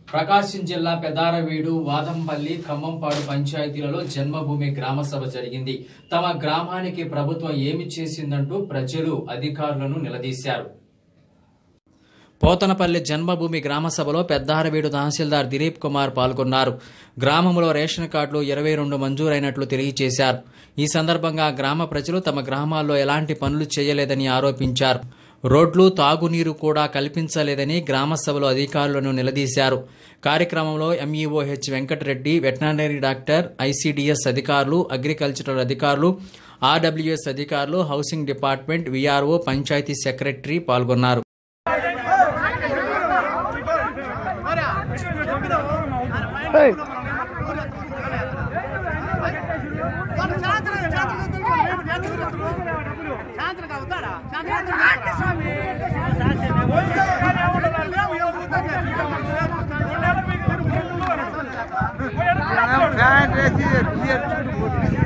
ప్రకాశం జిల్లా పెదారవీడు వాదంపల్లి ఖమ్మంపాడు పంచాయతీలలో జన్మభూమి గ్రామ సభ జరిగింది తమ గ్రామానికి ప్రభుత్వం ఏమి చేసిందంటూ ప్రజలు అధికారులను నిలదీశారు పోతనపల్లి జన్మభూమి గ్రామ సభలో పెద్దారవీడు తహసీల్దార్ దిలీప్ కుమార్ పాల్గొన్నారు గ్రామంలో రేషన్ కార్డులు ఇరవై రెండు మంజూరైనట్లు తెలియజేశారు ఈ సందర్భంగా గ్రామ ప్రజలు తమ గ్రామాల్లో ఎలాంటి పనులు చేయలేదని ఆరోపించారు రోడ్లు తాగునీరు కూడా కల్పించలేదని గ్రామ సభలో అధికారులను నిలదీశారు కార్యక్రమంలో MEO H Venkatareddy veterinary doctor ICDS అధికారులు అగ్రికల్చరల్ అధికారులు ఆర్డబ్ల్యూఎస్ అధికారులు housing department VRO panchayat secretary పాల్గొన్నారు ఫ్యాన్ వేసి